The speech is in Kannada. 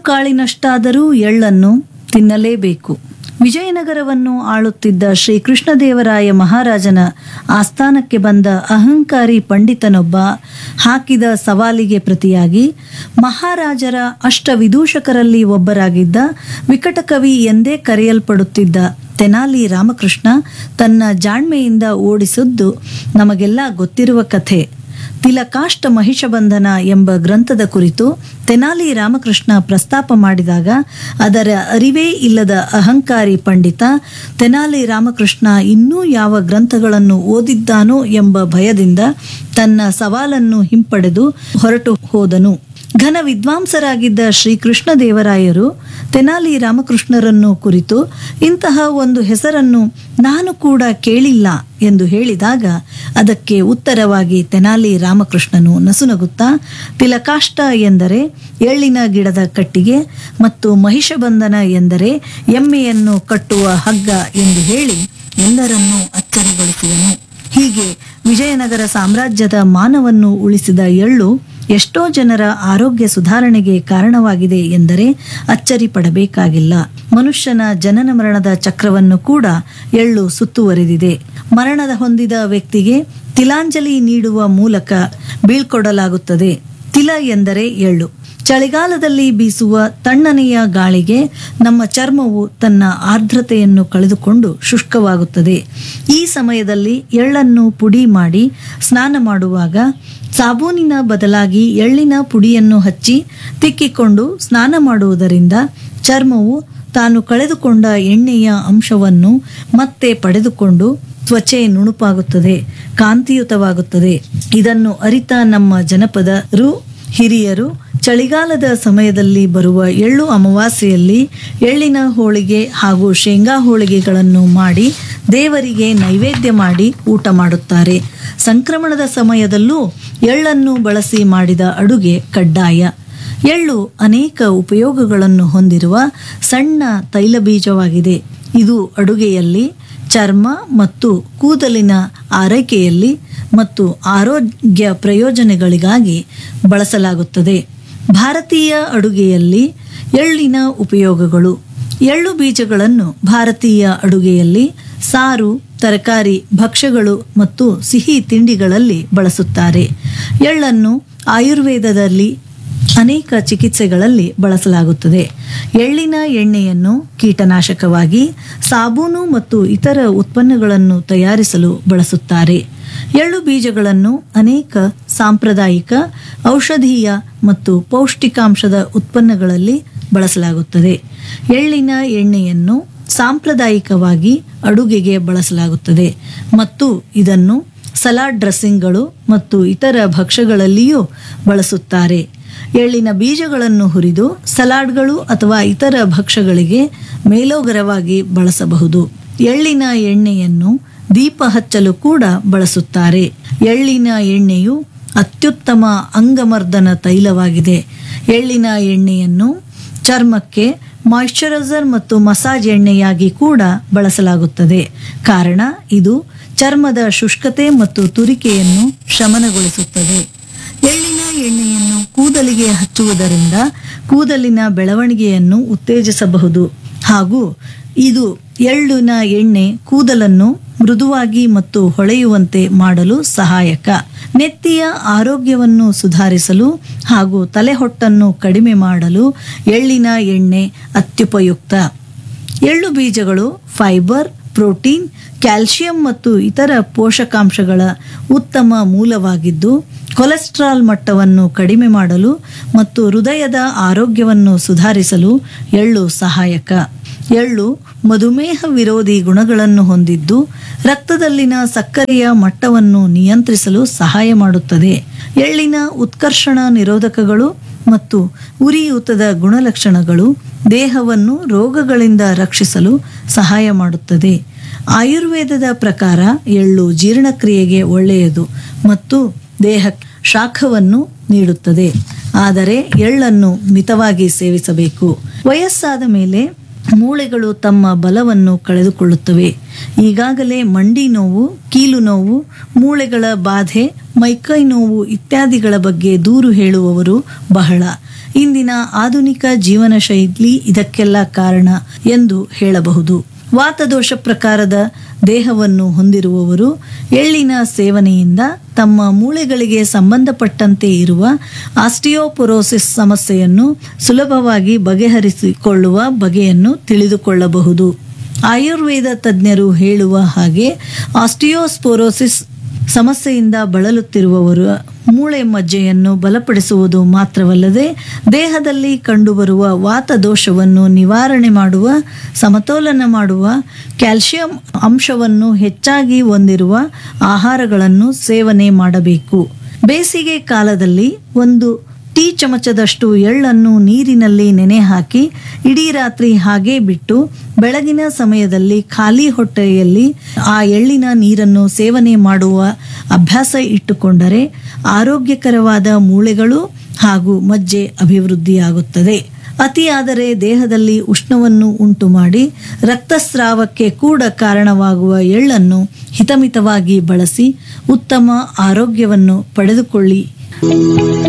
ಕಾಳಿನಷ್ಟಾದರೂ ಎಳ್ಳನ್ನು ತಿನ್ನಲೇಬೇಕು ವಿಜಯನಗರವನ್ನು ಆಳುತ್ತಿದ್ದ ಶ್ರೀ ಕೃಷ್ಣದೇವರಾಯ ಮಹಾರಾಜನ ಆಸ್ಥಾನಕ್ಕೆ ಬಂದ ಅಹಂಕಾರಿ ಪಂಡಿತನೊಬ್ಬ ಹಾಕಿದ ಸವಾಲಿಗೆ ಪ್ರತಿಯಾಗಿ ಮಹಾರಾಜರ ಅಷ್ಟವಿದೂಷಕರಲ್ಲಿ ಒಬ್ಬರಾಗಿದ್ದ ವಿಕಟಕವಿ ಎಂದೇ ಕರೆಯಲ್ಪಡುತ್ತಿದ್ದ ತೆನಾಲಿ ರಾಮಕೃಷ್ಣ ತನ್ನ ಜಾಣ್ಮೆಯಿಂದ ಓಡಿಸಿದ್ದು ನಮಗೆಲ್ಲ ಗೊತ್ತಿರುವ ಕಥೆ ತಿಲಕಾಷ್ಟ ಮಹಿಷಬಂಧನ ಎಂಬ ಗ್ರಂಥದ ಕುರಿತು ತೆನಾಲಿ ರಾಮಕೃಷ್ಣ ಪ್ರಸ್ತಾಪ ಮಾಡಿದಾಗ ಅದರ ಅರಿವೇ ಇಲ್ಲದ ಅಹಂಕಾರಿ ಪಂಡಿತ ತೆನಾಲಿ ರಾಮಕೃಷ್ಣ ಇನ್ನೂ ಯಾವ ಗ್ರಂಥಗಳನ್ನು ಓದಿದ್ದಾನೋ ಎಂಬ ಭಯದಿಂದ ತನ್ನ ಸವಾಲನ್ನು ಹಿಂಪಡೆದು ಹೊರಟು ಹೋದನು ಘನ ವಿದ್ವಾಂಸರಾಗಿದ್ದ ಶ್ರೀ ಕೃಷ್ಣದೇವರಾಯರು ತೆನಾಲಿ ರಾಮಕೃಷ್ಣರನ್ನು ಕುರಿತು ಇಂತಹ ಒಂದು ಹೆಸರನ್ನು ನಾನು ಕೂಡ ಕೇಳಿಲ್ಲ ಎಂದು ಹೇಳಿದಾಗ ಅದಕ್ಕೆ ಉತ್ತರವಾಗಿ ತೆನಾಲಿ ರಾಮಕೃಷ್ಣನು ನಸುನಗುತ್ತಾ ತಿಲಕಾಷ್ಟ ಎಂದರೆ ಎಳ್ಳಿನ ಗಿಡದ ಕಟ್ಟಿಗೆ ಮತ್ತು ಮಹಿಷಬಂಧನ ಎಂದರೆ ಎಮ್ಮೆಯನ್ನು ಕಟ್ಟುವ ಹಗ್ಗ ಎಂದು ಹೇಳಿ ಎಲ್ಲರನ್ನೂ ಅಚ್ಚರಿಗೊಳಿಸಿದನು ಹೀಗೆ ವಿಜಯನಗರ ಸಾಮ್ರಾಜ್ಯದ ಮಾನವನ್ನು ಉಳಿಸಿದ ಎಳ್ಳು ಎಷ್ಟೋ ಜನರ ಆರೋಗ್ಯ ಸುಧಾರಣೆಗೆ ಕಾರಣವಾಗಿದೆ ಎಂದರೆ ಅಚ್ಚರಿ ಪಡಬೇಕಾಗಿಲ್ಲ ಮನುಷ್ಯನ ಜನನ ಮರಣದ ಚಕ್ರವನ್ನು ಕೂಡ ಎಳ್ಳು ಸುತ್ತುವರೆದಿದೆ ಮರಣದ ಹೊಂದಿದ ವ್ಯಕ್ತಿಗೆ ತಿಲಾಂಜಲಿ ನೀಡುವ ಮೂಲಕ ಬೀಳ್ಕೊಡಲಾಗುತ್ತದೆ ತಿಲ ಎಂದರೆ ಎಳ್ಳು ಚಳಿಗಾಲದಲ್ಲಿ ಬೀಸುವ ತಣ್ಣನೆಯ ಗಾಳಿಗೆ ನಮ್ಮ ಚರ್ಮವು ತನ್ನ ಆರ್ದ್ರತೆಯನ್ನು ಕಳೆದುಕೊಂಡು ಶುಷ್ಕವಾಗುತ್ತದೆ ಈ ಸಮಯದಲ್ಲಿ ಎಳ್ಳನ್ನು ಪುಡಿ ಮಾಡಿ ಸ್ನಾನ ಮಾಡುವಾಗ ಸಾಬೂನಿನ ಬದಲಾಗಿ ಎಳ್ಳಿನ ಪುಡಿಯನ್ನು ಹಚ್ಚಿ ತಿಕ್ಕಿಕೊಂಡು ಸ್ನಾನ ಮಾಡುವುದರಿಂದ ಚರ್ಮವು ತಾನು ಕಳೆದುಕೊಂಡ ಎಣ್ಣೆಯ ಅಂಶವನ್ನು ಮತ್ತೆ ಪಡೆದುಕೊಂಡು ತ್ವಚೆ ನುಣುಪಾಗುತ್ತದೆ ಕಾಂತಿಯುತವಾಗುತ್ತದೆ ಇದನ್ನು ಅರಿತ ನಮ್ಮ ಜನಪದರು ಹಿರಿಯರು ಚಳಿಗಾಲದ ಸಮಯದಲ್ಲಿ ಬರುವ ಎಳ್ಳು ಅಮಾವಾಸ್ಯೆಯಲ್ಲಿ ಎಳ್ಳಿನ ಹೋಳಿಗೆ ಹಾಗೂ ಶೇಂಗಾ ಹೋಳಿಗೆಗಳನ್ನು ಮಾಡಿ ದೇವರಿಗೆ ನೈವೇದ್ಯ ಮಾಡಿ ಊಟ ಮಾಡುತ್ತಾರೆ ಸಂಕ್ರಮಣದ ಸಮಯದಲ್ಲೂ ಎಳ್ಳನ್ನು ಬಳಸಿ ಮಾಡಿದ ಅಡುಗೆ ಕಡ್ಡಾಯ ಎಳ್ಳು ಅನೇಕ ಉಪಯೋಗಗಳನ್ನು ಹೊಂದಿರುವ ಸಣ್ಣ ತೈಲಬೀಜವಾಗಿದೆ ಇದು ಅಡುಗೆಯಲ್ಲಿ ಚರ್ಮ ಮತ್ತು ಕೂದಲಿನ ಆರೈಕೆಯಲ್ಲಿ ಮತ್ತು ಆರೋಗ್ಯ ಪ್ರಯೋಜನಗಳಿಗಾಗಿ ಬಳಸಲಾಗುತ್ತದೆ ಭಾರತೀಯ ಅಡುಗೆಯಲ್ಲಿ ಎಳ್ಳಿನ ಉಪಯೋಗಗಳು ಎಳ್ಳು ಬೀಜಗಳನ್ನು ಭಾರತೀಯ ಅಡುಗೆಯಲ್ಲಿ ಸಾರು ತರಕಾರಿ ಭಕ್ಷ್ಯಗಳು ಮತ್ತು ಸಿಹಿ ತಿಂಡಿಗಳಲ್ಲಿ ಬಳಸುತ್ತಾರೆ ಎಳ್ಳನ್ನು ಆಯುರ್ವೇದದಲ್ಲಿ ಅನೇಕ ಚಿಕಿತ್ಸೆಗಳಲ್ಲಿ ಬಳಸಲಾಗುತ್ತದೆ ಎಳ್ಳಿನ ಎಣ್ಣೆಯನ್ನು ಕೀಟನಾಶಕವಾಗಿ ಸಾಬೂನು ಮತ್ತು ಇತರ ಉತ್ಪನ್ನಗಳನ್ನು ತಯಾರಿಸಲು ಬಳಸುತ್ತಾರೆ ಎಳ್ಳು ಬೀಜಗಳನ್ನು ಅನೇಕ ಸಾಂಪ್ರದಾಯಿಕ ಔಷಧೀಯ ಮತ್ತು ಪೌಷ್ಟಿಕಾಂಶದ ಉತ್ಪನ್ನಗಳಲ್ಲಿ ಬಳಸಲಾಗುತ್ತದೆ ಎಳ್ಳಿನ ಎಣ್ಣೆಯನ್ನು ಸಾಂಪ್ರದಾಯಿಕವಾಗಿ ಅಡುಗೆಗೆ ಬಳಸಲಾಗುತ್ತದೆ ಮತ್ತು ಇದನ್ನು ಸಲಾಡ್ ಡ್ರೆಸ್ಸಿಂಗ್ಗಳು ಮತ್ತು ಇತರ ಭಕ್ಷ್ಯಗಳಲ್ಲಿಯೂ ಬಳಸುತ್ತಾರೆ ಎಳ್ಳಿನ ಬೀಜಗಳನ್ನು ಹುರಿದು ಸಲಾಡ್ಗಳು ಅಥವಾ ಇತರ ಭಕ್ಷ್ಯಗಳಿಗೆ ಮೇಲೋಗರವಾಗಿ ಬಳಸಬಹುದು ಎಳ್ಳಿನ ಎಣ್ಣೆಯನ್ನು ದೀಪ ಹಚ್ಚಲು ಕೂಡ ಬಳಸುತ್ತಾರೆ ಎಳ್ಳಿನ ಎಣ್ಣೆಯು ಅತ್ಯುತ್ತಮ ಅಂಗಮರ್ದನ ತೈಲವಾಗಿದೆ ಎಳ್ಳಿನ ಎಣ್ಣೆಯನ್ನು ಚರ್ಮಕ್ಕೆ ಮಾಯಿಶ್ಚರೈಸರ್ ಮತ್ತು ಮಸಾಜ್ ಎಣ್ಣೆಯಾಗಿ ಕೂಡ ಬಳಸಲಾಗುತ್ತದೆ ಕಾರಣ ಇದು ಚರ್ಮದ ಶುಷ್ಕತೆ ಮತ್ತು ತುರಿಕೆಯನ್ನು ಶಮನಗೊಳಿಸುತ್ತದೆ ಎಳ್ಳಿನ ಎಣ್ಣೆಯನ್ನು ಕೂದಲಿಗೆ ಹಚ್ಚುವುದರಿಂದ ಕೂದಲಿನ ಬೆಳವಣಿಗೆಯನ್ನು ಉತ್ತೇಜಿಸಬಹುದು ಹಾಗೂ ಇದು ಎಳ್ಳಿನ ಎಣ್ಣೆ ಕೂದಲನ್ನು ಮೃದುವಾಗಿ ಮತ್ತು ಹೊಳೆಯುವಂತೆ ಮಾಡಲು ಸಹಾಯಕ ನೆತ್ತಿಯ ಆರೋಗ್ಯವನ್ನು ಸುಧಾರಿಸಲು ಹಾಗೂ ತಲೆಹೊಟ್ಟನ್ನು ಕಡಿಮೆ ಮಾಡಲು ಎಳ್ಳಿನ ಎಣ್ಣೆ ಅತ್ಯುಪಯುಕ್ತ ಎಳ್ಳು ಬೀಜಗಳು ಫೈಬರ್ ಪ್ರೋಟೀನ್ ಕ್ಯಾಲ್ಸಿಯಂ ಮತ್ತು ಇತರ ಪೋಷಕಾಂಶಗಳ ಉತ್ತಮ ಮೂಲವಾಗಿದ್ದು ಕೊಲೆಸ್ಟ್ರಾಲ್ ಮಟ್ಟವನ್ನು ಕಡಿಮೆ ಮಾಡಲು ಮತ್ತು ಹೃದಯದ ಆರೋಗ್ಯವನ್ನು ಸುಧಾರಿಸಲು ಎಳ್ಳು ಸಹಾಯಕ ಎಳ್ಳು ಮಧುಮೇಹ ವಿರೋಧಿ ಗುಣಗಳನ್ನು ಹೊಂದಿದ್ದು ರಕ್ತದಲ್ಲಿನ ಸಕ್ಕರೆಯ ಮಟ್ಟವನ್ನು ನಿಯಂತ್ರಿಸಲು ಸಹಾಯ ಮಾಡುತ್ತದೆ ಎಳ್ಳಿನ ಉತ್ಕರ್ಷಣ ನಿರೋಧಕಗಳು ಮತ್ತು ಉರಿಯೂತದ ಗುಣಲಕ್ಷಣಗಳು ದೇಹವನ್ನು ರೋಗಗಳಿಂದ ರಕ್ಷಿಸಲು ಸಹಾಯ ಮಾಡುತ್ತದೆ ಆಯುರ್ವೇದದ ಪ್ರಕಾರ ಎಳ್ಳು ಜೀರ್ಣಕ್ರಿಯೆಗೆ ಒಳ್ಳೆಯದು ಮತ್ತು ದೇಹ ಶಾಖವನ್ನು ನೀಡುತ್ತದೆ ಆದರೆ ಎಳ್ಳನ್ನು ಮಿತವಾಗಿ ಸೇವಿಸಬೇಕು ವಯಸ್ಸಾದ ಮೇಲೆ ಮೂಳೆಗಳು ತಮ್ಮ ಬಲವನ್ನು ಕಳೆದುಕೊಳ್ಳುತ್ತವೆ ಈಗಾಗಲೇ ಮಂಡಿ ನೋವು ಕೀಲು ನೋವು ಮೂಳೆಗಳ ಬಾಧೆ ಮೈಕೈ ನೋವು ಇತ್ಯಾದಿಗಳ ಬಗ್ಗೆ ದೂರು ಹೇಳುವವರು ಬಹಳ ಇಂದಿನ ಆಧುನಿಕ ಜೀವನ ಶೈಲಿ ಇದಕ್ಕೆಲ್ಲ ಕಾರಣ ಎಂದು ಹೇಳಬಹುದು ವಾತದೋಷ ಪ್ರಕಾರದ ದೇಹವನ್ನು ಹೊಂದಿರುವವರು ಎಳ್ಳಿನ ಸೇವನೆಯಿಂದ ತಮ್ಮ ಮೂಳೆಗಳಿಗೆ ಸಂಬಂಧಪಟ್ಟಂತೆ ಇರುವ ಆಸ್ಟಿಯೋಪೊರೋಸಿಸ್ ಸಮಸ್ಯೆಯನ್ನು ಸುಲಭವಾಗಿ ಬಗೆಹರಿಸಿಕೊಳ್ಳುವ ಬಗೆಯನ್ನು ತಿಳಿದುಕೊಳ್ಳಬಹುದು ಆಯುರ್ವೇದ ತಜ್ಞರು ಹೇಳುವ ಹಾಗೆ ಆಸ್ಟಿಯೋಸ್ಪೋರೋಸಿಸ್ ಸಮಸ್ಯೆಯಿಂದ ಬಳಲುತ್ತಿರುವವರು ಮೂಳೆ ಮಜ್ಜೆಯನ್ನು ಬಲಪಡಿಸುವುದು ಮಾತ್ರವಲ್ಲದೆ ದೇಹದಲ್ಲಿ ಕಂಡುಬರುವ ವಾತದೋಷವನ್ನು ನಿವಾರಣೆ ಮಾಡುವ ಸಮತೋಲನ ಮಾಡುವ ಕ್ಯಾಲ್ಸಿಯಂ ಅಂಶವನ್ನು ಹೆಚ್ಚಾಗಿ ಹೊಂದಿರುವ ಆಹಾರಗಳನ್ನು ಸೇವನೆ ಮಾಡಬೇಕು ಬೇಸಿಗೆ ಕಾಲದಲ್ಲಿ ಒಂದು ಟೀ ಚಮಚದಷ್ಟು ಎಳ್ಳನ್ನು ನೀರಿನಲ್ಲಿ ನೆನೆ ಹಾಕಿ ಇಡೀ ರಾತ್ರಿ ಹಾಗೆ ಬಿಟ್ಟು ಬೆಳಗಿನ ಸಮಯದಲ್ಲಿ ಖಾಲಿ ಹೊಟ್ಟೆಯಲ್ಲಿ ಆ ಎಳ್ಳಿನ ನೀರನ್ನು ಸೇವನೆ ಮಾಡುವ ಅಭ್ಯಾಸ ಇಟ್ಟುಕೊಂಡರೆ ಆರೋಗ್ಯಕರವಾದ ಮೂಳೆಗಳು ಹಾಗೂ ಮಜ್ಜೆ ಅಭಿವೃದ್ಧಿಯಾಗುತ್ತದೆ ಅತಿಯಾದರೆ ದೇಹದಲ್ಲಿ ಉಷ್ಣವನ್ನು ಉಂಟು ಮಾಡಿ ರಕ್ತಸ್ರಾವಕ್ಕೆ ಕೂಡ ಕಾರಣವಾಗುವ ಎಳ್ಳನ್ನು ಹಿತಮಿತವಾಗಿ ಬಳಸಿ ಉತ್ತಮ ಆರೋಗ್ಯವನ್ನು ಪಡೆದುಕೊಳ್ಳಿ